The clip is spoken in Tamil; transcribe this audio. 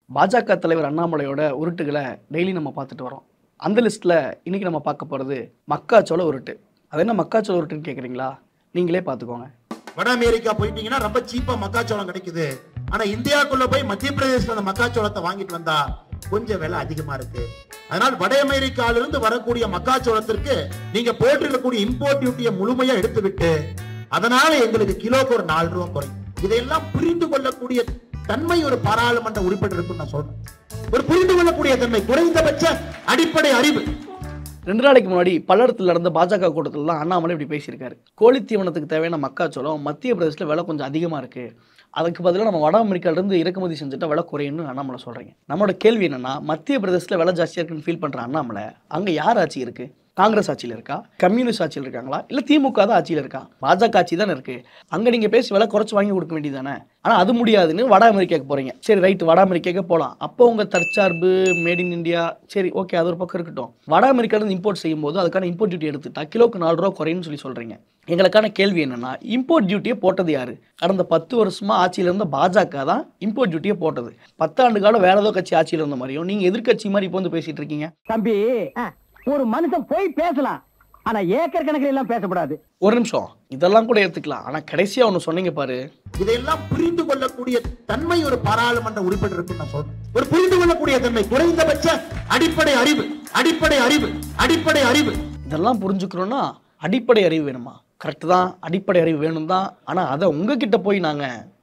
பாஜக தலைவர் அண்ணாமலையோட உருட்டுகளை டெய்லி நம்ம பார்த்துட்டு வரோம் அந்த லிஸ்ட்டில் இன்னைக்கு நம்ம பார்க்க போகிறது மக்காச்சோள உருட்டு அது என்ன மக்காச்சோள உருட்டுன்னு கேட்குறீங்களா நீங்களே பார்த்துக்கோங்க வட அமெரிக்கா போயிட்டீங்கன்னா ரொம்ப சீப்பா மக்காச்சோளம் கிடைக்குது ஆனா இந்தியாக்குள்ள போய் மத்திய பிரதேசத்துல அந்த மக்காச்சோளத்தை வாங்கிட்டு வந்தா கொஞ்சம் விலை அதிகமா இருக்கு அதனால் வட அமெரிக்கால இருந்து வரக்கூடிய மக்காச்சோளத்திற்கு நீங்க போட்டிருக்கக்கூடிய இம்போர்ட் டியூட்டியை முழுமையா எடுத்து விட்டு அதனால எங்களுக்கு கிலோக்கு ஒரு நாலு ரூபா குறையும் இதையெல்லாம் புரிந்து கொள்ளக்கூடிய தன்மை ஒரு பாராளுமன்ற உறுப்பினர் இருக்குன்னு நான் சொல்றேன் ஒரு புரிந்து கொள்ளக்கூடிய தன்மை குறைந்தபட்ச அடிப்படை அறிவு ரெண்டு நாளைக்கு முன்னாடி பல்லடத்தில் நடந்த பாஜக கூட்டத்தில் தான் அண்ணாமலை இப்படி பேசியிருக்காரு கோழி தீவனத்துக்கு தேவையான மக்காச்சோளம் மத்திய பிரதேசத்தில் விலை கொஞ்சம் அதிகமாக இருக்குது அதுக்கு பதிலாக நம்ம வட அமெரிக்காவிலேருந்து இறக்குமதி செஞ்சுட்டா விலை குறையும்னு அண்ணாமலை சொல்கிறீங்க நம்மளோட கேள்வி என்னன்னா மத்திய பிரதேசத்தில் விலை ஜாஸ்தியாக இருக்குன்னு ஃபீல் பண்ணுற அண்ணாமலை அங்கே யார் ஆட்சி இருக்குது காங்கிரஸ் ஆட்சியில் இருக்கா கம்யூனிஸ்ட் ஆட்சியில் இருக்காங்களா இல்லை திமுக தான் ஆட்சியில் இருக்கா பாஜக ஆட்சி தானே இருக்குது அங்கே நீங்கள் பேசி விலை குறைச்சி வாங்கி கொடுக்க வேண்டியதானே ஆனால் அது முடியாதுன்னு வட அமெரிக்காவுக்கு போகிறீங்க சரி ரைட் வட அமெரிக்காவுக்கு போகலாம் அப்போ உங்கள் தற்சார்பு மேட் இன் இந்தியா சரி ஓகே அது ஒரு பக்கம் இருக்கட்டும் வட அமெரிக்காலேருந்து இம்போர்ட் செய்யும்போது அதுக்கான இம்போர்ட் டியூட்டி எடுத்துட்டா கிலோக்கு நாலு ரூபா குறையுன்னு சொல்லி சொல்கிறீங்க எங்களுக்கான கேள்வி என்னன்னா இம்போர்ட் டியூட்டியை போட்டது யாரு கடந்த பத்து வருஷமா ஆட்சியில் இருந்த பாஜக தான் இம்போர்ட் டியூட்டியை போட்டது பத்தாண்டு காலம் வேற ஏதோ கட்சி ஆட்சியில் இருந்த மாதிரியும் நீங்க எதிர்க்கட்சி மாதிரி இப்போ வந்து பேசிட்டு இருக்கீங்க தம்பி ஒரு மனுஷன் போய் பேசலாம் ஆனா ஏக்கர் கணக்கில் எல்லாம் பேசக்கூடாது ஒரு நிமிஷம் இதெல்லாம் கூட எடுத்துக்கலாம் ஆனா கடைசியா ஒன்று சொன்னீங்க பாரு இதையெல்லாம் புரிந்து கொள்ளக்கூடிய தன்மை ஒரு பாராளுமன்ற உறுப்பினர் இருக்குன்னு நான் சொல்றேன் ஒரு புரிந்து கொள்ளக்கூடிய தன்மை குறைந்தபட்ச அடிப்படை அறிவு அடிப்படை அறிவு அடிப்படை அறிவு இதெல்லாம் புரிஞ்சுக்கணும்னா அடிப்படை அறிவு வேணுமா கரெக்டு தான் அடிப்படை அறிவு வேணும் தான் ஆனால் அதை உங்ககிட்ட போய் நாங்கள்